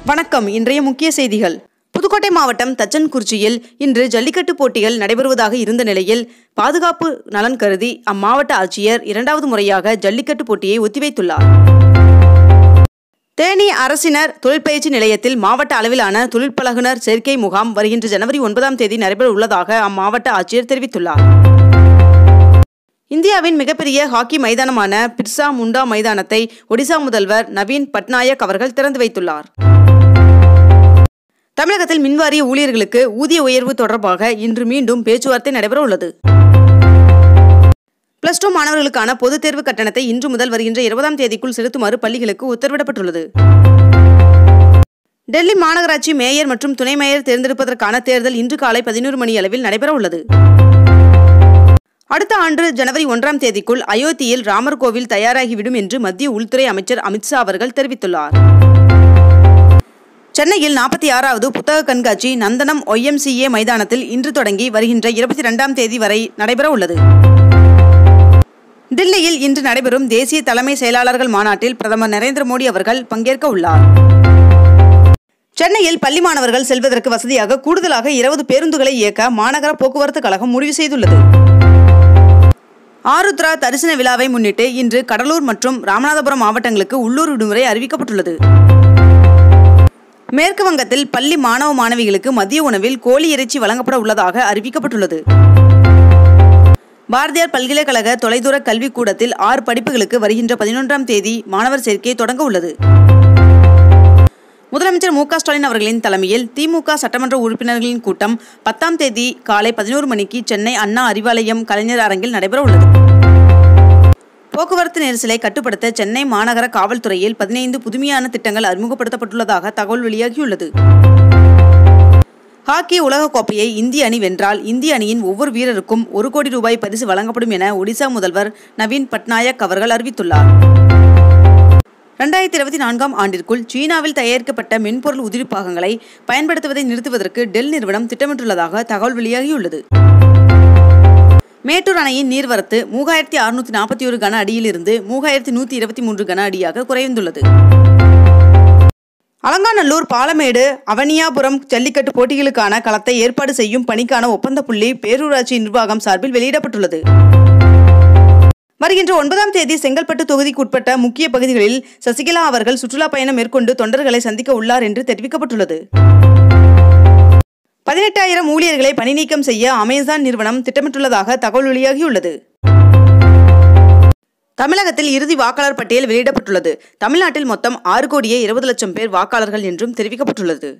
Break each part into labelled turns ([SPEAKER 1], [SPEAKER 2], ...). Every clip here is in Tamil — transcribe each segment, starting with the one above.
[SPEAKER 1] வணக்கம் இன்றைய முக்கிய செய்திகள் புதுக்கோட்டை மாவட்டம் தச்சன்குறிச்சியில் இன்று ஜல்லிக்கட்டு போட்டிகள் நடைபெறுவதாக இருந்த நிலையில் பாதுகாப்பு நலன் கருதி அம்மாவட்ட ஆட்சியர் இரண்டாவது முறையாக ஜல்லிக்கட்டு போட்டியை ஒத்திவைத்துள்ளார் தேனி அரசினர் தொழிற்பயிற்சி நிலையத்தில் மாவட்ட அளவிலான தொழிற்பழகுனர் சேர்க்கை முகாம் வருகின்ற ஜனவரி ஒன்பதாம் தேதி நடைபெற உள்ளதாக அம்மாவட்ட ஆட்சியர் தெரிவித்துள்ளார் இந்தியாவின் மிகப்பெரிய ஹாக்கி மைதானமான பிர்சா முண்டா மைதானத்தை ஒடிசா முதல்வர் நவீன் பட்நாயக் அவர்கள் திறந்து வைத்துள்ளார் தமிழகத்தில் மின்வாரிய ஊழியர்களுக்கு ஊதிய உயர்வு தொடர்பாக இன்று மீண்டும் பேச்சுவார்த்தை நடைபெற உள்ளது பிளஸ் டூ மாணவர்களுக்கான பொதுத் தேர்வு கட்டணத்தை இன்று முதல் வருகின்ற இருபதாம் தேதிக்குள் செலுத்துமாறு பள்ளிகளுக்கு உத்தரவிடப்பட்டுள்ளது டெல்லி மாநகராட்சி மேயர் மற்றும் துணை மேயர் தேர்ந்தெடுப்பதற்கான தேர்தல் இன்று காலை பதினோரு மணி அளவில் நடைபெற உள்ளது அடுத்த ஆண்டு ஜனவரி ஒன்றாம் தேதிக்குள் அயோத்தியில் ராமர் கோவில் தயாராகிவிடும் என்று மத்திய உள்துறை அமைச்சர் அமித்ஷா அவர்கள் தெரிவித்துள்ளார் சென்னையில் நாற்பத்தி ஆறாவது புத்தக கண்காட்சி நந்தனம் ஒய்எம்சிஏ மைதானத்தில் இன்று தொடங்கி வருகின்ற இருபத்தி ரெண்டாம் தேதி வரை நடைபெற உள்ளது டில்லியில் இன்று நடைபெறும் தேசிய தலைமை செயலாளர்கள் மாநாட்டில் பிரதமர் நரேந்திர மோடி அவர்கள் பங்கேற்க உள்ளார் சென்னையில் பள்ளி மாணவர்கள் செல்வதற்கு வசதியாக கூடுதலாக இருபது பேருந்துகளை இயக்க மாநகர போக்குவரத்து கழகம் முடிவு செய்துள்ளது ஆருத்ரா தரிசன விழாவை முன்னிட்டு இன்று கடலூர் மற்றும் ராமநாதபுரம் மாவட்டங்களுக்கு உள்ளூர் விடுமுறை அறிவிக்கப்பட்டுள்ளது மேற்கு வங்கத்தில் பள்ளி மாணவ மாணவிகளுக்கு மதிய உணவில் கோழி இறைச்சி வழங்கப்பட உள்ளதாக அறிவிக்கப்பட்டுள்ளது பாரதியார் பல்கலைக்கழக தொலைதூர கல்விக் கூடத்தில் ஆறு படிப்புகளுக்கு வருகின்ற பதினொன்றாம் தேதி மாணவர் சேர்க்கை தொடங்க உள்ளது முதலமைச்சர் மு க ஸ்டாலின் அவர்களின் தலைமையில் திமுக சட்டமன்ற உறுப்பினர்களின் கூட்டம் பத்தாம் தேதி காலை பதினோரு மணிக்கு சென்னை அண்ணா அறிவாலயம் கலைஞர் அரங்கில் நடைபெற உள்ளது போக்குவரத்து நெரிசலை கட்டுப்படுத்த சென்னை மாநகர காவல்துறையில் பதினைந்து புதுமையான திட்டங்கள் அறிமுகப்படுத்தப்பட்டுள்ளதாக தகவல் வெளியாகியுள்ளது ஹாக்கி உலகக்கோப்பையை இந்திய அணி வென்றால் இந்திய அணியின் ஒவ்வொரு வீரருக்கும் ஒரு கோடி ரூபாய் பரிசு வழங்கப்படும் என ஒடிசா முதல்வர் நவீன் பட்நாயக் அவர்கள் அறிவித்துள்ளார் ரெண்டாயிரத்தி இருபத்தி நான்காம் ஆண்டிற்குள் சீனாவில் தயாரிக்கப்பட்ட மென்பொருள் உதிரி பாகங்களை பயன்படுத்துவதை நிறுத்துவதற்கு டெல் நிறுவனம் திட்டமிட்டுள்ளதாக தகவல் வெளியாகியுள்ளது மேட்டூர் அணையின் நீர்வரத்து மூவாயிரத்தி அறுநூத்தி நாற்பத்தி ஒரு கன அடியிலிருந்து மூவாயிரத்தி நூற்றி இருபத்தி மூன்று கன அடியாக குறைந்துள்ளது அலங்காநல்லூர் பாலமேடு அவனியாபுரம் ஜல்லிக்கட்டு போட்டிகளுக்கான களத்தை ஏற்பாடு செய்யும் பணிக்கான ஒப்பந்த புள்ளி பேரூராட்சி நிர்வாகம் சார்பில் வெளியிடப்பட்டுள்ளது வருகின்ற ஒன்பதாம் தேதி செங்கல்பட்டு தொகுதிக்குட்பட்ட முக்கிய பகுதிகளில் சசிகலா அவர்கள் சுற்றுலா பயணம் மேற்கொண்டு தொண்டர்களை சந்திக்க உள்ளார் என்று தெரிவிக்கப்பட்டுள்ளது பதினெட்டாயிரம் ஊழியர்களை பணிநீக்கம் செய்ய அமேசான் நிறுவனம் திட்டமிட்டுள்ளதாக தகவல் வெளியாகியுள்ளது தமிழகத்தில் இறுதி வாக்காளர் பட்டியல் வெளியிடப்பட்டுள்ளது தமிழ்நாட்டில் மொத்தம் ஆறு கோடியே இருபது லட்சம் பேர் வாக்காளர்கள் என்றும் தெரிவிக்கப்பட்டுள்ளது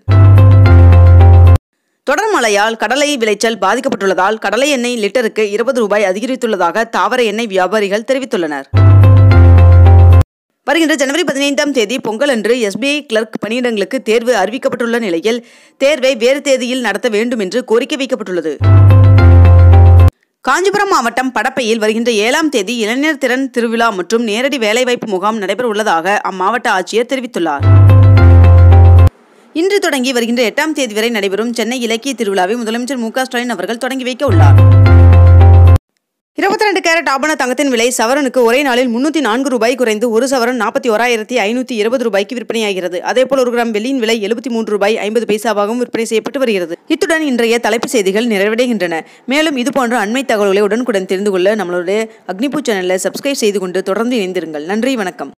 [SPEAKER 1] தொடர் மழையால் கடலை விளைச்சல் பாதிக்கப்பட்டுள்ளதால் கடலை எண்ணெய் லிட்டருக்கு இருபது ரூபாய் அதிகரித்துள்ளதாக தாவர எண்ணெய் வியாபாரிகள் தெரிவித்துள்ளனர் வருகின்ற ஜனவரி பதினைந்தாம் தேதி பொங்கல் அன்று எஸ்பிஐ கிளர்க் பணியிடங்களுக்கு தேர்வு அறிவிக்கப்பட்டுள்ள நிலையில் தேர்வை வேறு தேதியில் நடத்த வேண்டும் என்று கோரிக்கை வைக்கப்பட்டுள்ளது காஞ்சிபுரம் மாவட்டம் படப்பையில் வருகின்ற ஏழாம் தேதி இளைஞர் திறன் திருவிழா மற்றும் நேரடி வேலைவாய்ப்பு முகாம் நடைபெற உள்ளதாக அம்மாவட்ட ஆட்சியர் தெரிவித்துள்ளார் இன்று தொடங்கி வருகின்ற எட்டாம் தேதி வரை நடைபெறும் சென்னை இலக்கிய திருவிழாவை முதலமைச்சர் மு ஸ்டாலின் அவர்கள் தொடங்கி வைக்க உள்ளார் இருபத்தி ரெண்டு கேரட் ஆபண தங்கத்தின் விலை சவரனுக்கு ஒரே நாளில் முன்னூத்தி நான்கு ரூபாய் குறைந்து ஒரு சவரன் நாற்பத்தி ஓராயிரத்தி ஐநூத்தி இருபது ரூபாய்க்கு விற்பனையாகிறது அதேபோல் ஒரு கிராம் வெள்ளியின் விலை எழுபத்தி மூன்று ரூபாய் ஐம்பது பைசாவாகவும் விற்பனை செய்யப்பட்டு வருகிறது இத்துடன் இன்றைய தலைப்பு செய்திகள் நிறைவடைகின்றன மேலும் இதுபோன்ற அண்மை தகவல்களை உடனுக்குடன் தெரிந்து கொள்ள நம்மளுடைய அக்னிபூ சேனலை சப்ஸ்கிரைப் செய்து கொண்டு தொடர்ந்து இணைந்திருங்கள் நன்றி வணக்கம்